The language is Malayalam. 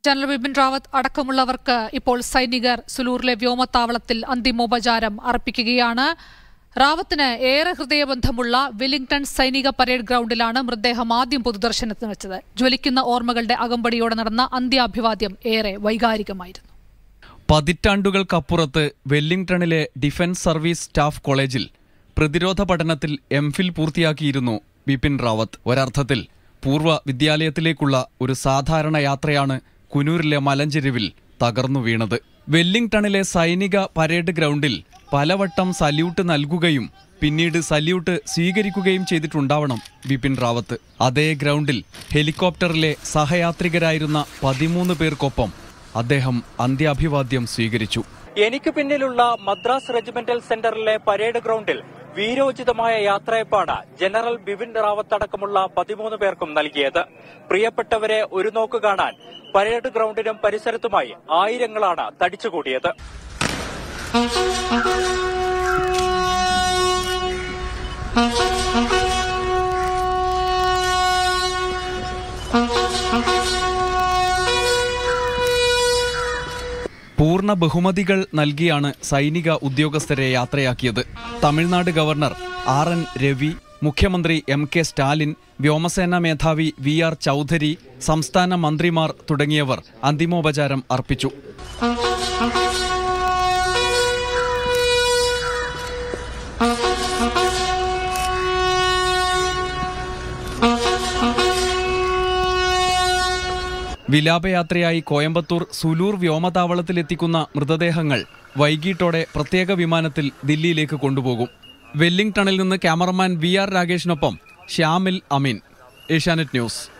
ജനറൽ ബിപിൻ റാവത്ത് അടക്കമുള്ളവർക്ക് ഇപ്പോൾ സൈനികർ സുലൂറിലെ വ്യോമത്താവളത്തിൽ അന്തിമോപചാരം അർപ്പിക്കുകയാണ് റാവത്തിന് ഏറെ ഹൃദയബന്ധമുള്ള വെല്ലിംഗ്ടൺ സൈനിക പരേഡ് ഗ്രൗണ്ടിലാണ് മൃതദേഹം ആദ്യം പൊതുദർശനത്തിന് വെച്ചത് ജ്വലിക്കുന്ന ഓർമ്മകളുടെ അകമ്പടിയോടെ നടന്ന അന്ത്യാഭിവാദ്യം ഏറെ വൈകാരികമായിരുന്നു പതിറ്റാണ്ടുകൾക്കപ്പുറത്ത് വെല്ലിംഗ്ടണിലെ ഡിഫൻസ് സർവീസ് സ്റ്റാഫ് കോളേജിൽ പ്രതിരോധ പഠനത്തിൽ എം ഫിൽ പൂർത്തിയാക്കിയിരുന്നു ബിപിൻ റാവത്ത് ഒരർത്ഥത്തിൽ പൂർവ്വ വിദ്യാലയത്തിലേക്കുള്ള ഒരു സാധാരണ യാത്രയാണ് കുനൂരിലെ മലഞ്ചെരുവിൽ തകർന്നു വീണത് വെല്ലിംഗ്ടണിലെ സൈനിക പരേഡ് ഗ്രൗണ്ടിൽ പലവട്ടം സല്യൂട്ട് നൽകുകയും പിന്നീട് സല്യൂട്ട് സ്വീകരിക്കുകയും ചെയ്തിട്ടുണ്ടാവണം ബിപിൻ റാവത്ത് അതേ ഗ്രൗണ്ടിൽ ഹെലികോപ്റ്ററിലെ സഹയാത്രികരായിരുന്ന പതിമൂന്ന് പേർക്കൊപ്പം അദ്ദേഹം അന്ത്യാഭിവാദ്യം സ്വീകരിച്ചു എനിക്ക് പിന്നിലുള്ള മദ്രാസ് റെജിമെന്റൽ സെന്ററിലെ പരേഡ് ഗ്രൗണ്ടിൽ വീരോചിതമായ യാത്രയപ്പാണ് ജനറൽ ബിപിൻ റാവത്ത് അടക്കമുള്ള പതിമൂന്ന് പേർക്കും നൽകിയത് പ്രിയപ്പെട്ടവരെ ഒരു നോക്ക് കാണാൻ പരേഡ് ഗ്രൗണ്ടിനും പരിസരത്തുമായി ആയിരങ്ങളാണ് തടിച്ചുകൂടിയത് പൂർണ്ണ ബഹുമതികൾ നൽകിയാണ് സൈനിക ഉദ്യോഗസ്ഥരെ യാത്രയാക്കിയത് Tamil Nadu governor R N Ravi മുഖ്യമന്ത്രി എം കെ സ്റ്റാലിൻ വ്യോമസേന മേധാവി വി ആർ ചൌധരി സംസ്ഥാന മന്ത്രിമാർ തുടങ്ങിയവർ അന്തിമോപചാരം അർപ്പിച്ചു വിലാപയാത്രയായി കോയമ്പത്തൂർ സുലൂർ വ്യോമതാവളത്തിലെത്തിക്കുന്ന മൃതദേഹങ്ങൾ വൈകിട്ടോടെ പ്രത്യേക വിമാനത്തിൽ ദില്ലിയിലേക്ക് കൊണ്ടുപോകും വെല്ലിംഗ്ടണിൽ നിന്ന് ക്യാമറമാൻ വി ആർ രാഗേഷിനൊപ്പം ശ്യാമിൽ അമീൻ ഏഷ്യാനെറ്റ് ന്യൂസ്